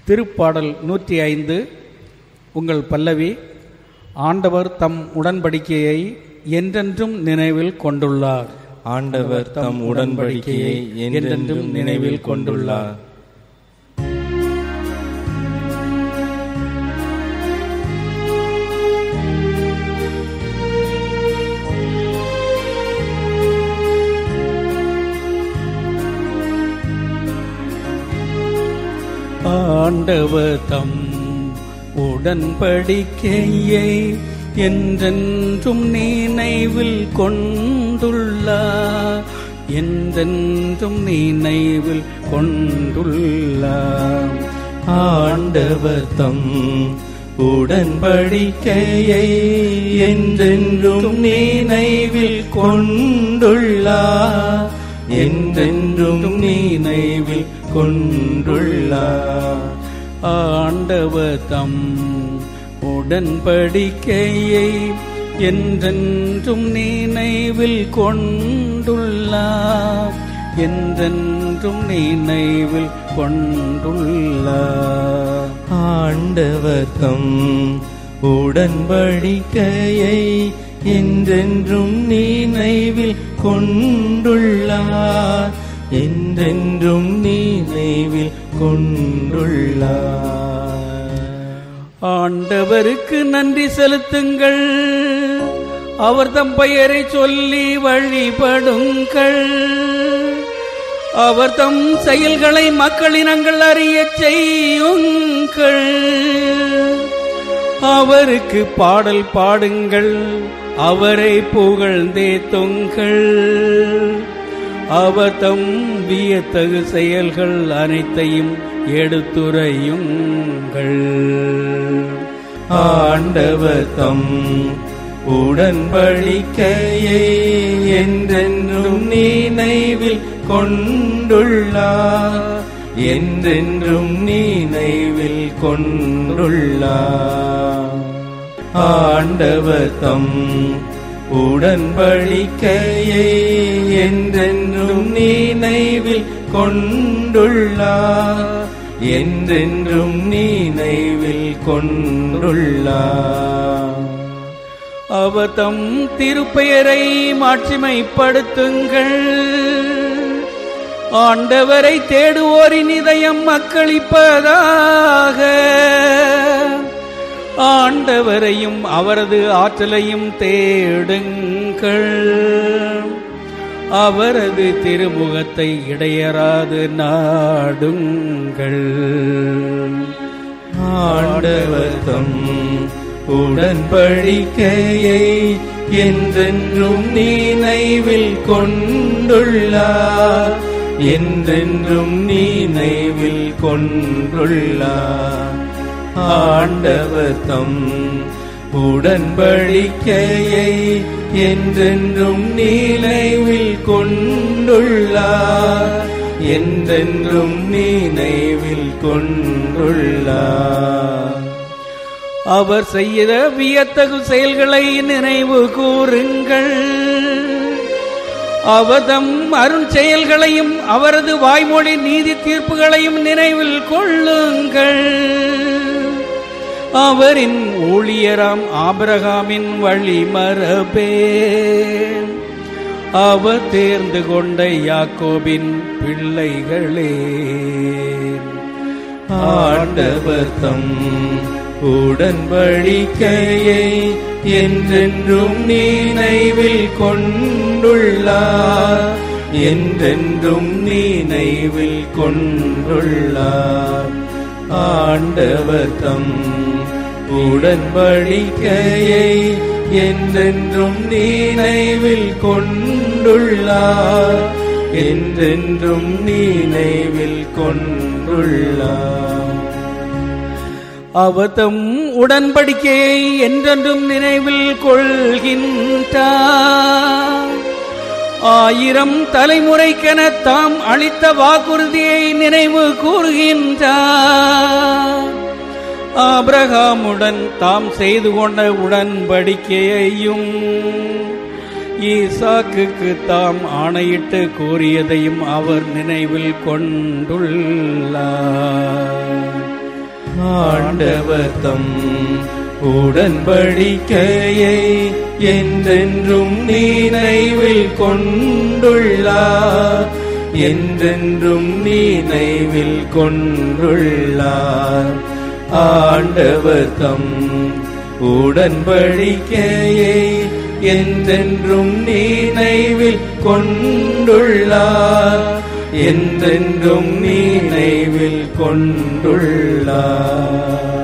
திருப்பாடல் நூற்றி ஐந்து உங்கள் பல்லவி ஆண்டவர் தம் உடன்படிக்கையை என்றென்றும் நினைவில் கொண்டுள்ளார் ஆண்டவர் தம் உடன்படிக்கையை என்றென்றும் நினைவில் கொண்டுள்ளார் ஆண்டவர் தம் உடன்படிக்கையை என்றென்றும் நினைவில் கொண்டுள்ளார் என்றென்றும் நினைவில் கொண்டுள்ளார் ஆண்டவர் தம் உடன்படிக்கையை என்றென்றும் நினைவில் கொண்டுள்ளார் என்றென்றும் நினைவில் கொண்டுள்ளார் ஆண்டவர் தம் உடன்படிக்கையை என்றென்றும் நினைவில் கொண்டுள்ளார் என்றென்றும் நினைவில் கொண்டுள்ளார் ஆண்டவர் தம் உடன்படிக்கையை என்றென்றும் நினைவில் கொண்டுள்ளார் என்றென்றும் நினைவில் கொண்டுள்ளார் ஆண்டவருக்கு நன்றி செலுத்துங்கள் அவர் தம் பெயரை சொல்லி வழிபடுங்கள் அவர் தம் செயல்களை மக்களினங்கள் அறியச் செய்யுங்கள் அவருக்கு பாடல் பாடுங்கள் அவரை புகழ்ந்தே தொங்கள் அவர் தம் வியத்தகு செயல்கள் அனைத்தையும் எடுத்துரையுங்கள் ஆண்டவர் தம் உடன்படிக்கையை என்றென்றும் நினைவில் கொண்டுள்ளார் என்றென்றும் நினைவில் கொண்டுள்ளார் ஆண்டவர் தம் உடன்படிக்கையை என்றென்றும் நினைவில் கொண்டுள்ளார் என்றென்றும் நினைவில் கொண்டுள்ளார் அவர் தம் திருப்பெயரை மாட்சிமைப்படுத்துங்கள் ஆண்டவரை தேடுவோரின் இதயம் மக்களிப்பதாக ஆண்டவரையும் அவரது ஆற்றலையும் தேடுங்கள் அவரது திருமுகத்தை இடையராது நாடுங்கள் ஆண்டவர் தம் உடன்படிக்கையை என்றென்றும் நினைவில் கொண்டுள்ளார் என்றென்றும் நினைவில் கொண்டுள்ளார் ஆண்டவர் தம் உடன்படிக்கையை என்றென்றும் நினைவில் கொண்டுள்ளார் என்றென்றும் நினைவில் கொண்டுள்ளார் அவர் செய்த வியத்தகு செயல்களை நினைவு கூறுங்கள் அவதம் அருண் செயல்களையும் அவரது வாய்மொழி நீதி தீர்ப்புகளையும் நினைவில் கொள்ளுங்கள் அவரின் ஊழியராம் ஆபிரகாமின் வழிமரபே அவர் தேர்ந்து கொண்ட யாக்கோபின் பிள்ளைகளே ஆண்டவர் தம் உடன்படிக்கையை என்றென்றும் நினைவில் கொண்டுள்ளார் என்றென்றும் நினைவில் கொண்டுள்ளார் ஆண்டவர் தம் உடன்படிக்கையை என்றென்றும் நினைவில் கொண்டுள்ளார் என்றென்றும் நினைவில் கொண்டுள்ளார் அவதம் உடன்படிக்கையை என்றென்றும் நினைவில் கொள்கின்றார் ஆயிரம் தலைமுறைக்கென தாம் அளித்த வாக்குறுதியை நினைவு கூறுகின்றார் ஆபிரகாமுடன் தாம் செய்து கொண்ட உடன்படிக்கையையும் ஈசாக்குக்கு தாம் ஆணையிட்டு கூறியதையும் அவர் நினைவில் கொண்டுள்ளார் ஆண்டவர் தம் உடன்படிக்கையை என்றென்றும் நினைவில் கொண்டுள்ளார் என்றென்றும் நினைவில் கொண்டுள்ளார் ஆண்டவர் தம் உடன்படிக்கையை என்றென்றும் நினைவில் கொண்டுள்ளார் என்றென்றும் நினைவில் கொண்டுள்ளார்